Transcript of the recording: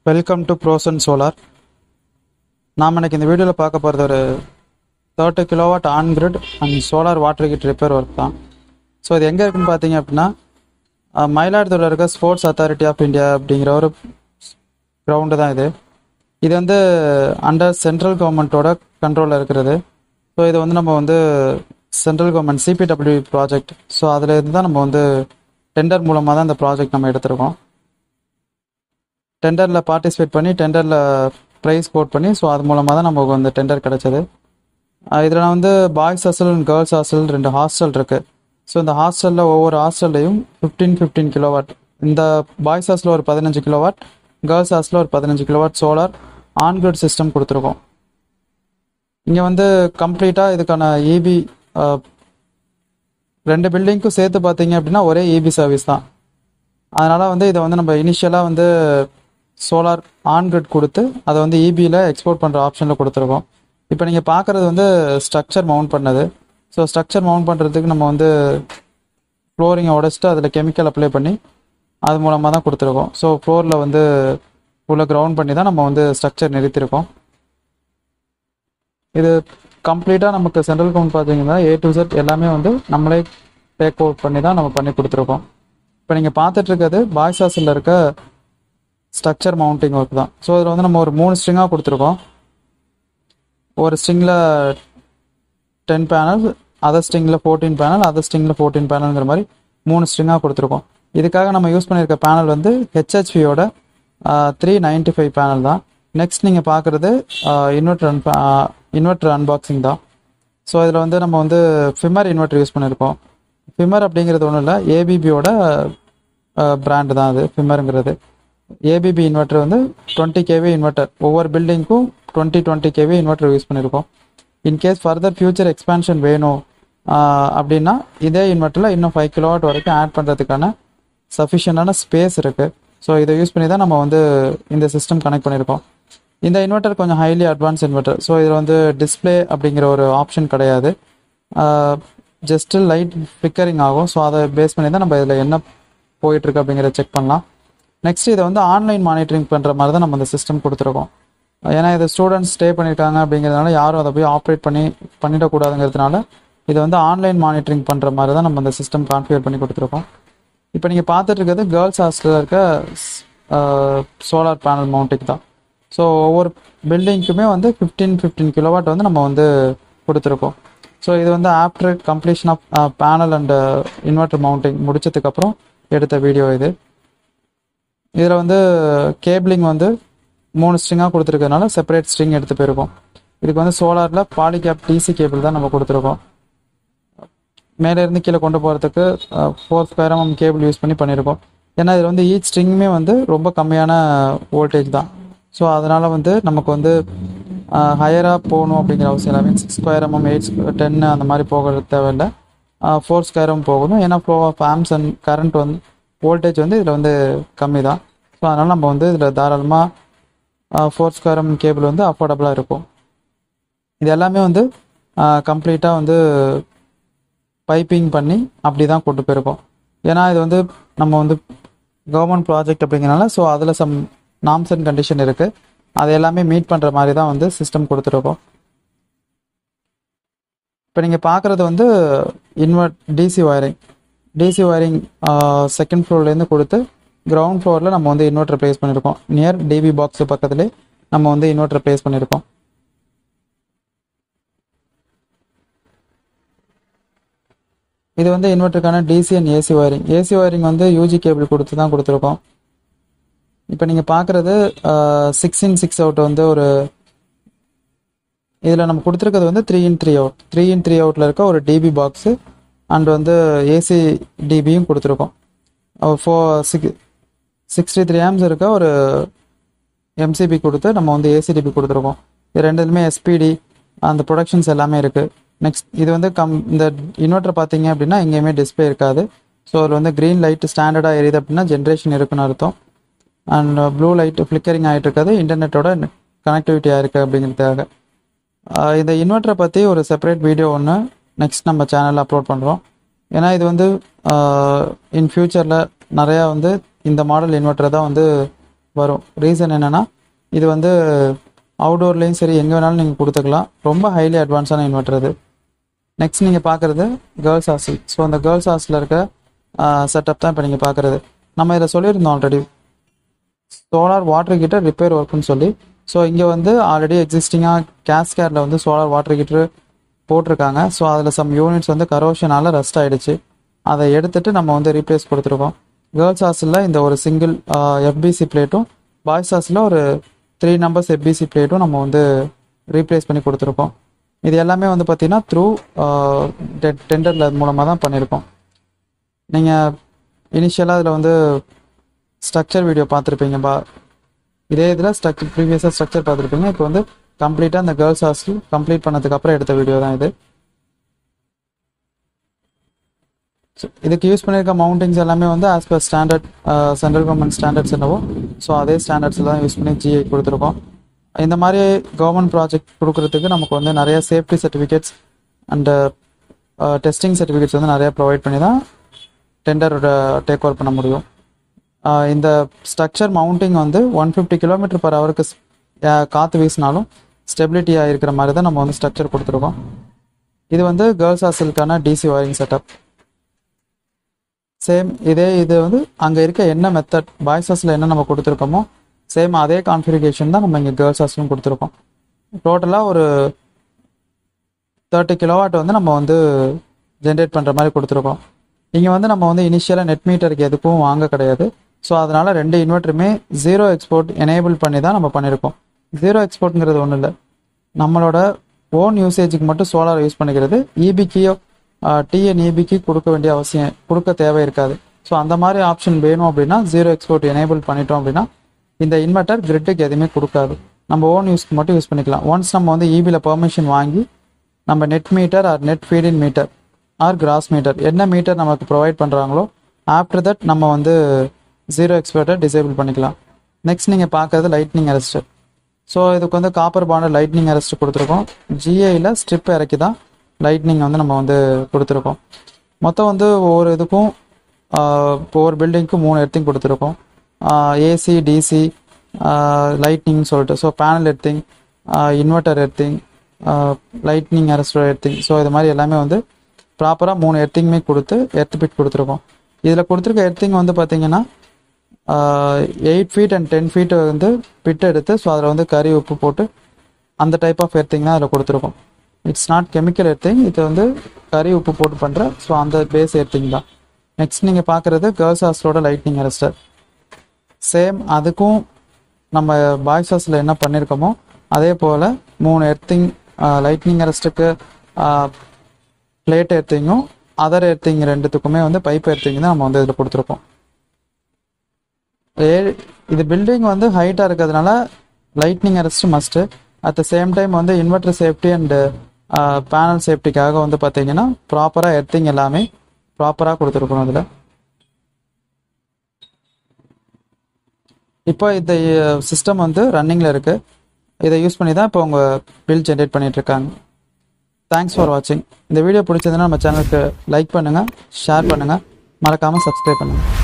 welcome to frozen solar நாம் இன்னைக்கு இந்த வீடியோவில் பார்க்க போகிறது ஒரு thirty kilowatt on grid and solar water heat repair work தான் ஸோ இது எங்கே இருக்குன்னு பார்த்தீங்க அப்படின்னா அஹ், மயிலாடுதுறையில் இருக்க ஸ்போர்ட்ஸ் அத்தாரிட்டி ஆஃப் இந்தியா அப்படிங்கிற ஒரு கிரவுண்டு தான் இது இது வந்து அண்டர் சென்ட்ரல் கவர்மெண்ட்டோட கண்ட்ரோலில் இருக்கிறது ஸோ இது வந்து நம்ம வந்து central government CPW project so அதில் இருந்து தான் நம்ம வந்து டெண்டர் மூலமாக தான் இந்த ப்ராஜெக்ட் நம்ம எடுத்திருக்கோம் டெண்டரில் பார்ட்டிசிபேட் பண்ணி டெண்டரில் ப்ரைஸ் கோட் பண்ணி ஸோ அது மூலமாக தான் நமக்கு வந்து டெண்டர் கிடச்சது இதில் வந்து boys hostel and girls hostel ரெண்டு ஹாஸ்டல் இருக்குது ஸோ இந்த ஹாஸ்டலில் ஒவ்வொரு ஹாஸ்டல்லையும் ஃபிஃப்டீன் ஃபிஃப்டீன் கிலோவாட் இந்த பாய்ஸ் ஹாஸ்டலில் ஒரு பதினஞ்சு கிலோவாட் கேர்ள்ஸ் ஹாஸ்டலில் ஒரு பதினஞ்சு கிலோவாட் சோலார் ஆன்கிரிட் சிஸ்டம் கொடுத்துருக்கோம் இங்கே வந்து கம்ப்ளீட்டாக இதுக்கான இபி ரெண்டு பில்டிங்க்கும் சேர்த்து பார்த்தீங்க அப்படின்னா ஒரே இபி சர்வீஸ் தான் அதனால் வந்து இதை வந்து நம்ம இனிஷியலாக வந்து சோலார் ஆன்கிரிட் கொடுத்து அதை வந்து இபியில் எக்ஸ்போர்ட் பண்ணுற ஆப்ஷனில் கொடுத்துருக்கோம் இப்போ நீங்கள் பார்க்குறது வந்து ஸ்ட்ரக்சர் மவுண்ட் பண்ணது ஸோ ஸ்ட்ரக்சர் மவுண்ட் பண்ணுறதுக்கு நம்ம வந்து ஃப்ளோரிங்கை உடச்சிட்டு அதில் கெமிக்கல் அப்ளை பண்ணி அது மூலமாக தான் கொடுத்துருக்கோம் ஸோ ஃப்ளோரில் வந்து உள்ள கிரவுண்ட் பண்ணி தான் நம்ம வந்து ஸ்ட்ரக்சர் நிறுத்தியிருக்கோம் இது கம்ப்ளீட்டாக நமக்கு சென்ட்ரல் கவுண்ட் பார்த்தீங்கன்னா ஏ டு செட் எல்லாமே வந்து நம்மளே டேக் அவுட் பண்ணி தான் நம்ம பண்ணி கொடுத்துருக்கோம் இப்போ நீங்கள் பார்த்துட்டு இருக்கிறது பாய்ஸ் ஹாஸ்டலில் இருக்க ஸ்ட்ரக்சர் மவுண்டிங் ஒர்க் தான் ஸோ இதில் வந்து நம்ம ஒரு மூணு ஸ்ட்ரிங்காக கொடுத்துருக்கோம் ஒரு ஸ்ட்ரிங்கில் டென் பேனல் அதர் ஸ்ட்ரிங்கில் ஃபோர்டீன் பேனல் அதர் ஸ்ட்ரிங்கில் ஃபோர்டீன் பேனல்ங்கிற மாதிரி மூணு ஸ்ட்ரிங்காக கொடுத்துருக்கோம் இதுக்காக நம்ம யூஸ் பண்ணியிருக்க பேனல் வந்து ஹெச்ஹெச்பியோட த்ரீ நைன்டி ஃபைவ் பேனல் தான் நெக்ஸ்ட் நீங்கள் பார்க்குறது இன்வெர்டர் அன் இன்வெர்டர் அன்பாக்சிங் தான் ஸோ இதில் வந்து நம்ம வந்து ஃபிமர் இன்வெர்டர் யூஸ் பண்ணியிருக்கோம் ஃபிமர் அப்படிங்கிறது ஒன்றும் இல்லை ஏபிபியோட பிராண்டு தான் அது ஃபிமருங்கிறது ஏபிபி இன்வெர்டர் வந்து டுவெண்ட்டி கேவி இன்வெர்டர் ஒவ்வொரு பில்டிங்க்கும் twenty twenty KV inverter use பண்ணியிருக்கோம் இன்கேஸ் ஃபர்தர் ஃபியூச்சர் எக்ஸ்பேன்ஷன் வேணும் ஆஹ் அப்படின்னா இதே இன்வெர்ட்டரில் இன்னும் ஃபைவ் கிலோவாட் வரைக்கும் ஆட் பண்ணுறதுக்கான சஃபிஷியண்டான ஸ்பேஸ் இருக்குது ஸோ இதை யூஸ் பண்ணி தான் நம்ம வந்து இந்த சிஸ்டம் கனெக்ட் பண்ணியிருக்கோம் இந்த இன்வெர்ட்டர் கொஞ்சம் ஹைலி அட்வான்ஸ் இன்வெர்ட்டர் ஸோ இதில் வந்து டிஸ்ப்ளே அப்படிங்கிற ஒரு ஆப்ஷன் கிடையாது ஜஸ்ட்டு லைட் ஃபிக்கரிங் ஆகும் ஸோ அதை பேஸ் பண்ணி தான் நம்ம இதில் என்ன போயிட்டுருக்கு அப்படிங்கிறத செக் பண்ணலாம் நெக்ஸ்ட் இதை வந்து ஆன்லைன் மானிட்டரிங் பண்ணுற மாதிரி தான் நம்ம இந்த சிஸ்டம் கொடுத்துருக்கோம் ஏன்னா இது ஸ்டூடெண்ட்ஸ் ஸ்டே பண்ணியிருக்காங்க அப்படிங்கிறதுனால யாரும் அதை போய் ஆப்ரேட் பண்ணி பண்ணிடக்கூடாதுங்கிறதுனால இதை வந்து ஆன்லைன் மானிட்டரிங் பண்ணுற மாதிரி தான் நம்ம இந்த சிஸ்டம் கான்ஃபிகர் பண்ணி கொடுத்துருக்கோம் இப்போ நீங்கள் பார்த்துட்டு இருக்கிறது கேர்ள்ஸ் ஹாஸ்டலில் இருக்க சோலார் பேனல் மவுண்டிங் தான் ஸோ ஒவ்வொரு பில்டிங்க்குமே வந்து ஃபிஃப்டீன் ஃபிஃப்டீன் கிலோவாட் வந்து நம்ம வந்து கொடுத்துருக்கோம் ஸோ இது வந்து after completion of panel and inverter mounting முடிச்சதுக்கப்புறம் எடுத்த வீடியோ இது இதில் வந்து கேபிளிங் வந்து மூணு ஸ்ட்ரிங்காக கொடுத்துருக்கறனால செப்பரேட் ஸ்ட்ரிங் எடுத்து போயிருக்கோம் இதுக்கு வந்து சோலாரில் பாலிகேப் டிசி கேபிள் தான் நம்ம கொடுத்துருக்கோம் மேலே இருந்து கீழே கொண்டு போகிறதுக்கு four square MM cable use பண்ணி பண்ணியிருக்கோம் ஏன்னா இதில் வந்து ஈச் ஸ்ட்ரிங்குமே வந்து ரொம்ப கம்மியான வோல்டேஜ் தான் ஸோ அதனால் வந்து நமக்கு வந்து ஹையராக போகணும் அப்படிங்கிற அவசியம் இல்லை means six square MM eight டென்னு அந்த மாதிரி போகிறது தேவையில்லை ஃபோர் ஸ்கொயர் எம் போகணும் ஏன்னா flow of amps and current வந்து வோல்டேஜ் வந்து இதில் வந்து கம்மி தான் ஸோ அதனால் நம்ம வந்து இதில் தாராளமாக ஃபோர் ஸ்கொயர் எம் கேபிள் வந்து அஃபோர்டபுளாக இருக்கும் இது எல்லாமே வந்து கம்ப்ளீட்டாக வந்து பைப்பிங் பண்ணி அப்படி தான் கொண்டு போயிருக்கோம் ஏன்னா இது வந்து நம்ம வந்து கவர்மெண்ட் ப்ராஜெக்ட் அப்படிங்கிறனால ஸோ அதில் சம் நாம்ஸ் அண்ட் கண்டிஷன் இருக்குது அது எல்லாமே மீட் பண்ணுற மாதிரி தான் வந்து சிஸ்டம் கொடுத்துருக்கோம் இப்போ நீங்கள் பார்க்குறது வந்து invert DC wiring DC wiring second ஃப்ளோர்லேருந்து கொடுத்து கிரவுண்ட் ஃப்ளோரில் நம்ம வந்து இன்வெர்டர் ப்ளேஸ் பண்ணியிருக்கோம் நியர் டிபி பாக்ஸ் பக்கத்துலேயே நம்ம வந்து இன்வெர்டர் ப்ளேஸ் பண்ணியிருக்கோம் இது வந்து இன்வெர்ட்டருக்கான DC and AC wiring AC wiring வந்து யூஜி கேபிள் கொடுத்து தான் கொடுத்துருக்கோம் இப்போ நீங்கள் பார்க்குறது சிக்ஸ் இன் சிக்ஸ் அவுட் வந்து ஒரு இதில் நம்ம கொடுத்துருக்கிறது வந்து three in three out three in three அவுட்டில் இருக்க ஒரு டிபி பாக்ஸு அண்ட் வந்து ஏசி டிபியும் கொடுத்துருக்கோம் four six sixty three arms இருக்க ஒரு எம்சிபி கொடுத்து நம்ம வந்து ஏசிடிபி கொடுத்துருக்கோம் இது ரெண்டுலுமே எஸ்பிடி அந்த ப்ரொடக்ஷன்ஸ் எல்லாமே இருக்குது நெக்ஸ்ட் இது வந்து கம் இந்த இன்வெர்ட்டர் பார்த்தீங்க அப்படின்னா எங்கேயுமே டிஸ்பிளே இருக்காது ஸோ அதில் வந்து க்ரீன் லைட் ஸ்டாண்டர்டாக எரியுது அப்படின்னா ஜென்ரேஷன் இருக்குன்னு அர்த்தம் அண்ட் ப்ளூ லைட் ஃப்ளிக்கரிங் ஆகிட்டு இருக்காது இன்டர்நெட்டோட கனெக்டிவிட்டி ஆயிருக்கு அப்படிங்கிறதுக்காக ஆஹ் இந்த இன்வெர்ட்டரை பற்றி ஒரு செப்பரேட் வீடியோ ஒன்று நெக்ஸ்ட் நம்ம சேனலில் அப்லோட் பண்ணுறோம் ஏன்னா இது வந்து இன் ஃபியூச்சரில் நிறையா வந்து இந்த மாடல் இன்வெர்ட்டர் தான் வந்து வரும் ரீசன் என்னென்னா இது வந்து அவுடோர்லேயும் சரி எங்கே வேணாலும் நீங்கள் கொடுத்துக்கலாம் ரொம்ப ஹைலி அட்வான்ஸான இன்வெர்டர் இது நெக்ஸ்ட் நீங்கள் பார்க்குறது கேர்ள்ஸ் ஹாஸ்டல் ஸோ அந்த கேர்ள்ஸ் ஹாஸ்டலில் இருக்க செட்டப் தான் இப்போ நீங்கள் பார்க்குறது நம்ம இதில் சொல்லியிருந்தோம் already solar water heater repair ஒர்க்குன்னு சொல்லி ஸோ இங்கே வந்து ஆல்ரெடி எக்ஸிஸ்டிங்காக கேஸ்கேரில் வந்து சோலார் வாட்டர் ஹீட்டர் போட்டிருக்காங்க ஸோ அதில் சம் யூனிட்ஸ் வந்து கரோஷனால் ரஸ்ட் ஆகிடுச்சு அதை எடுத்துட்டு நம்ம வந்து ரீப்ளேஸ் கொடுத்துருக்கோம் கேர்ள்ஸ் ஹாஸ்டலில் இந்த ஒரு சிங்கிள் எஃபிசி பிளேட்டும் பாய்ஸ் ஹாஸ்டலில் ஒரு த்ரீ நம்பர்ஸ் எஃபிசி பிளேட்டும் நம்ம வந்து ரீப்ளேஸ் பண்ணி கொடுத்துருக்கோம் இது எல்லாமே வந்து பார்த்தீங்கன்னா த்ரூ டெண்டரில் மூலமாக தான் பண்ணியிருக்கோம் நீங்கள் இனிஷியலாக இதில் வந்து ஸ்ட்ரக்சர் வீடியோ பார்த்துருப்பீங்க பா இதே இதில் ஸ்ட்ரக்சர் ப்ரீவியஸாக ஸ்ட்ரக்சர் பார்த்துருப்பீங்க இப்போ வந்து கம்ப்ளீட்டாக அந்த கேர்ள்ஸ் ஹாஸ்டல் கம்ப்ளீட் பண்ணதுக்கு அப்புறம் எடுத்த வீடியோ தான் இது So, இதுக்கு யூஸ் பண்ணியிருக்க மவுண்டிங்ஸ் எல்லாமே வந்து as per standard central government standards என்னவோ ஸோ அதே ஸ்டாண்டர்ட்ஸில் தான் யூஸ் பண்ணி ஜிஐ கொடுத்துருக்கோம் இந்த மாதிரி கவர்மெண்ட் ப்ராஜெக்ட் கொடுக்கறதுக்கு நமக்கு வந்து நிறைய safety certificates and testing certificates வந்து நிறைய ப்ரொவைட் பண்ணி தான் டெண்டரோட டேக் ஓவர் பண்ண முடியும் ஆஹ் இந்த ஸ்ட்ரக்சர் மவுண்டிங் வந்து ஒன் ஃபிஃப்டி கிலோமீட்டர் பர் ஹவருக்கு காற்று வீசினாலும் ஸ்டெபிலிட்டியாக இருக்கிற மாதிரி தான் நம்ம வந்து ஸ்ட்ரக்சர் கொடுத்துருக்கோம் இது வந்து கேர்ள்ஸ் ஹாஸ்டலுக்கான டிசி ஒயரிங் செட்டப் சேம் இதே இது வந்து அங்கே இருக்க என்ன மெத்தட் பாய்ஸ் ஹாஸ்டில் என்ன நம்ம கொடுத்துருக்கோமோ சேம் அதே கான்ஃபிகரேஷன் தான் நம்ம இங்கே கேர்ள்ஸ் ஹாஸ்டலும் கொடுத்துருக்கோம் டோட்டலாக ஒரு தேர்ட்டி கிலோவாட் வந்து நம்ம வந்து ஜென்ரேட் பண்ணுற மாதிரி கொடுத்துருக்கோம் இங்கே வந்து நம்ம வந்து இனிஷியலாக நெட் மீட்டருக்கு எதுக்கும் வாங்க கிடையாது ஸோ அதனால் ரெண்டு இன்வெர்ட்டருமே ஜீரோ எக்ஸ்போர்ட் எனேபிள் பண்ணி தான் நம்ம பண்ணியிருக்கோம் ஜீரோ எக்ஸ்போர்ட்ங்கிறது ஒன்றும் இல்லை நம்மளோட ஓன் யூசேஜுக்கு மட்டும் சோலார் யூஸ் பண்ணிக்கிறது இபிக்கியோ டிஎன் இபிக்கு கொடுக்க வேண்டிய அவசியம் கொடுக்க தேவை இருக்காது ஸோ அந்த மாதிரி ஆப்ஷன் வேணும் அப்படின்னா ஜீரோ எக்ஸ்போர்ட் எனேபிள் பண்ணிட்டோம் அப்படின்னா இந்த இன்வெர்ட்டர் கிரிட்டுக்கு எதுவுமே கொடுக்காது நம்ம ஓன் யூஸ்க்கு மட்டும் யூஸ் பண்ணிக்கலாம் ஒன்ஸ் நம்ம வந்து இபியில் பெர்மிஷன் வாங்கி நம்ம net meter or net feed in meter or gross meter என்ன மீட்டர் நமக்கு ப்ரொவைட் பண்ணுறாங்களோ ஆஃப்டர் தட் நம்ம வந்து ஜீரோ எக்ஸ்பர்ட்டை டிசேபிள் பண்ணிக்கலாம் நெக்ஸ்ட் நீங்கள் பார்க்கறது லைட்னிங் அரெஸ்டர் ஸோ இதுக்கு வந்து காப்பர் பாண்டட் லைட்னிங் அரெஸ்ட் கொடுத்துருக்கோம் ஜிஐயில் ஸ்ட்ரிப் இறக்கி தான் லைட்னிங் வந்து நம்ம வந்து கொடுத்துருக்கோம் மொத்தம் வந்து ஒவ்வொரு இதுக்கும் ஆஹ், இப்போ ஒரு பில்டிங்க்கும் மூணு எர்த்திங் கொடுத்துருக்கோம் ஏசி டிசி லைட்னிங் சொல்லிட்டு so panel earthing inverter earthing lightning arrester earthing so இது மாதிரி எல்லாமே வந்து ப்ராப்பராக மூணு எர்த்திங்குமே கொடுத்து எர்த் பிட் கொடுத்துருக்கோம் இதில் கொடுத்துருக்க எர்த்திங் வந்து பார்த்தீங்கன்னா eight feet and ten feet வந்து பிட் எடுத்து ஸோ அதில் வந்து கறி உப்பு போட்டு அந்த டைப் ஆஃப் எர்த்திங் தான் அதில் கொடுத்துருக்கோம் இட்ஸ் நாட் கெமிக்கல் எர்த்திங் இது வந்து கறி உப்பு போட்டு பண்ணுற ஸோ அந்த பேஸ் எர்த்திங் தான் நெக்ஸ்ட் நீங்கள் பார்க்குறது கேர்ள்ஸ் ஹாஸ்டலோட லைட்னிங் அரெஸ்டர் சேம் அதுக்கும் நம்ம பாய்ஸ் ஹாஸ்டலில் என்ன பண்ணியிருக்கோமோ அதே போல் மூணு எர்த்திங் லைட்னிங் அரெஸ்ட்டுக்கு பிளேட் எர்த்திங்கும் அதர் எர்த்திங் ரெண்டுத்துக்குமே வந்து பைப் எர்த்திங் தான் நம்ம வந்து இதில் கொடுத்துருக்கோம் ஏ- இது பில்டிங் வந்து ஹைட்டாக இருக்கிறதுனால lightning arrest must at the same time வந்து இன்வெர்டர் சேஃப்டி அண்டு பேனல் சேஃப்டிக்காக வந்து பார்த்தீங்கன்னா ப்ராப்பராக எர்த்திங் எல்லாமே ப்ராப்பராக கொடுத்துருக்கணும் இதில் இப்போ இந்த சிஸ்டம் வந்து ரன்னிங்கில் இருக்குது இதை யூஸ் பண்ணி தான் இப்போ உங்கள் பில் ஜென்ரேட் பண்ணிட்டு இருக்காங்க தேங்க்ஸ் ஃபார் வாட்சிங் இந்த வீடியோ பிடிச்சதுன்னா நம்ம சேனலுக்கு லைக் பண்ணுங்கள் ஷேர் பண்ணுங்கள் மறக்காமல் சப்ஸ்கிரைப் பண்ணுங்கள்